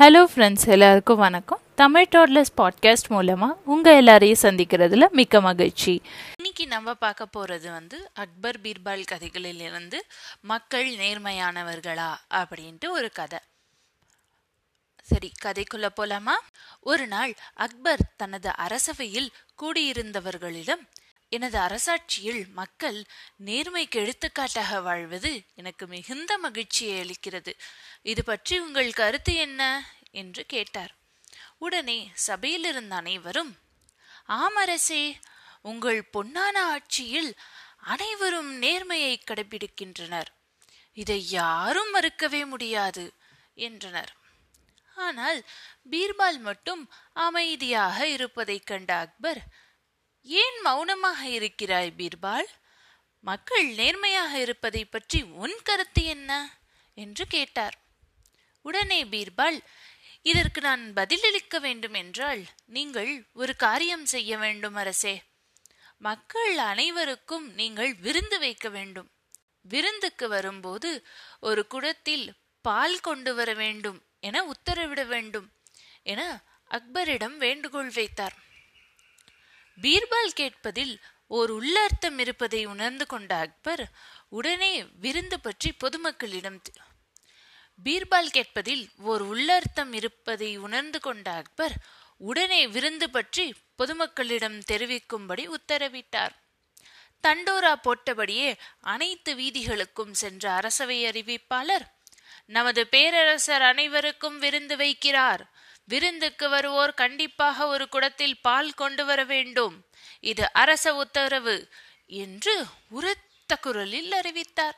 hello friends எல்லாருக்கும் வணக்கம் Tamil டாட்லஸ் podcast மூலமாக உங்கள் எல்லாரையும் சந்திக்கிறதுல மிக்க மகிழ்ச்சி இன்னைக்கு நம்ம பார்க்க போகிறது வந்து அக்பர் பீர்பால் கதைகளிலிருந்து மக்கள் நேர்மையானவர்களா அப்படின்ட்டு ஒரு கதை சரி கதைக்குள்ள போலாமா ஒரு நாள் அக்பர் தனது அரசவையில் கூடியிருந்தவர்களிடம் எனது அரசாட்சியில் மக்கள் நேர்மைக்கு எடுத்துக்காட்டாக வாழ்வது எனக்கு மிகுந்த மகிழ்ச்சியை அளிக்கிறது இது பற்றி உங்கள் கருத்து என்ன என்று கேட்டார் உடனே சபையில் இருந்த அனைவரும் ஆம் அரசே உங்கள் பொன்னான ஆட்சியில் அனைவரும் நேர்மையை கடைபிடிக்கின்றனர் இதை யாரும் மறுக்கவே முடியாது என்றனர் ஆனால் பீர்பால் மட்டும் அமைதியாக இருப்பதைக் கண்ட அக்பர் ஏன் மௌனமாக இருக்கிறாய் பீர்பால் மக்கள் நேர்மையாக இருப்பதை பற்றி உன் கருத்து என்ன என்று கேட்டார் உடனே பீர்பால் இதற்கு நான் பதிலளிக்க வேண்டும் என்றால் நீங்கள் ஒரு காரியம் செய்ய வேண்டும் அரசே மக்கள் அனைவருக்கும் நீங்கள் விருந்து வைக்க வேண்டும் விருந்துக்கு வரும்போது ஒரு குடத்தில் பால் கொண்டு வர வேண்டும் என உத்தரவிட வேண்டும் என அக்பரிடம் வேண்டுகோள் வைத்தார் பீர்பால் கேட்பதில் ஓர் உள்ளர்த்தம் இருப்பதை உணர்ந்து கொண்ட அக்பர் உடனே விருந்து பற்றி பொதுமக்களிடம் பீர்பால் கேட்பதில் ஓர் உள்ளர்த்தம் இருப்பதை உணர்ந்து கொண்ட அக்பர் உடனே விருந்து பற்றி பொதுமக்களிடம் தெரிவிக்கும்படி உத்தரவிட்டார் தண்டோரா போட்டபடியே அனைத்து வீதிகளுக்கும் சென்ற அரசவை அறிவிப்பாளர் நமது பேரரசர் அனைவருக்கும் விருந்து வைக்கிறார் விருந்துக்கு வருவோர் கண்டிப்பாக ஒரு குடத்தில் பால் கொண்டு வர வேண்டும் இது அரச உத்தரவு என்று உரத்த குரலில் அறிவித்தார்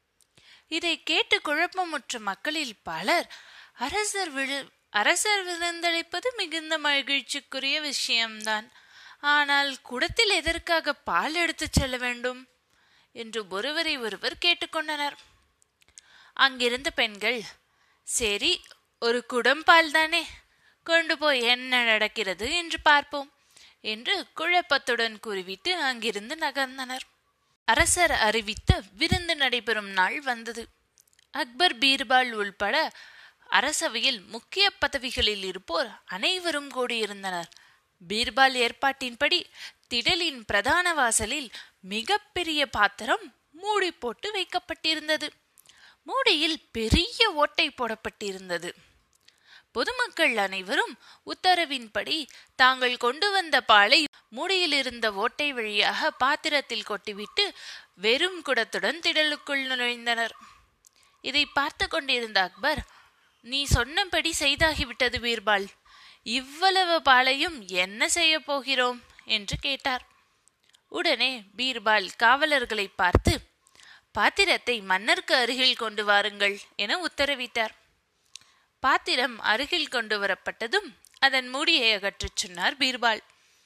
இதை கேட்டு குழப்பமுற்ற மக்களில் பலர் அரசர் விழு அரசர் விருந்தளிப்பது மிகுந்த மகிழ்ச்சிக்குரிய விஷயம்தான் ஆனால் குடத்தில் எதற்காக பால் எடுத்துச் செல்ல வேண்டும் என்று ஒருவரை ஒருவர் கேட்டுக்கொண்டனர் அங்கிருந்த பெண்கள் சரி ஒரு குடம் பால் தானே கொண்டு போய் என்ன நடக்கிறது என்று பார்ப்போம் என்று குழப்பத்துடன் கூறிவிட்டு அங்கிருந்து நகர்ந்தனர் அரசர் அறிவித்த விருந்து நடைபெறும் நாள் வந்தது அக்பர் பீர்பால் உள்பட அரசவையில் முக்கிய பதவிகளில் இருப்போர் அனைவரும் கூடியிருந்தனர் பீர்பால் ஏற்பாட்டின்படி திடலின் பிரதான வாசலில் மிகப்பெரிய பாத்திரம் மூடி போட்டு வைக்கப்பட்டிருந்தது மூடியில் பெரிய ஓட்டை போடப்பட்டிருந்தது பொதுமக்கள் அனைவரும் உத்தரவின்படி தாங்கள் கொண்டு வந்த பாலை மூடியில் இருந்த ஓட்டை வழியாக பாத்திரத்தில் கொட்டிவிட்டு வெறும் குடத்துடன் திடலுக்குள் நுழைந்தனர் இதை பார்த்து கொண்டிருந்த அக்பர் நீ சொன்னபடி செய்தாகிவிட்டது பீர்பால் இவ்வளவு பாலையும் என்ன செய்ய போகிறோம் என்று கேட்டார் உடனே பீர்பால் காவலர்களை பார்த்து பாத்திரத்தை மன்னருக்கு அருகில் கொண்டு வாருங்கள் என உத்தரவிட்டார் பாத்திரம் அருகில் கொண்டு வரப்பட்டதும் அதன் மூடியை அகற்றச் சொன்னார் பீர்பால்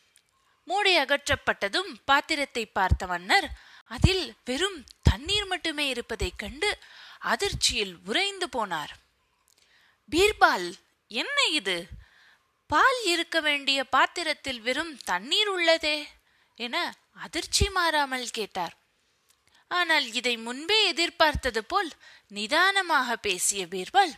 மூடி அகற்றப்பட்டதும் பாத்திரத்தை பார்த்த மன்னர் அதில் வெறும் தண்ணீர் மட்டுமே இருப்பதைக் கண்டு அதிர்ச்சியில் உறைந்து போனார் பீர்பால் என்ன இது பால் இருக்க வேண்டிய பாத்திரத்தில் வெறும் தண்ணீர் உள்ளதே என அதிர்ச்சி மாறாமல் கேட்டார் ஆனால் இதை முன்பே எதிர்பார்த்தது போல் நிதானமாக பேசிய பீர்பால்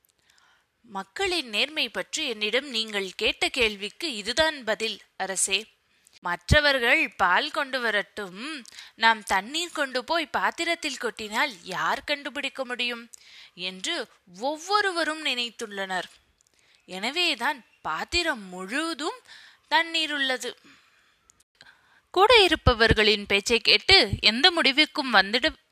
மக்களின் நேர்மை பற்றி என்னிடம் நீங்கள் கேட்ட கேள்விக்கு இதுதான் பதில் அரசே மற்றவர்கள் பால் கொண்டு வரட்டும் நாம் தண்ணீர் கொண்டு போய் பாத்திரத்தில் கொட்டினால் யார் கண்டுபிடிக்க முடியும் என்று ஒவ்வொருவரும் நினைத்துள்ளனர் எனவேதான் பாத்திரம் முழுவதும் தண்ணீர் உள்ளது கூட இருப்பவர்களின் பேச்சை கேட்டு எந்த முடிவுக்கும் வந்துட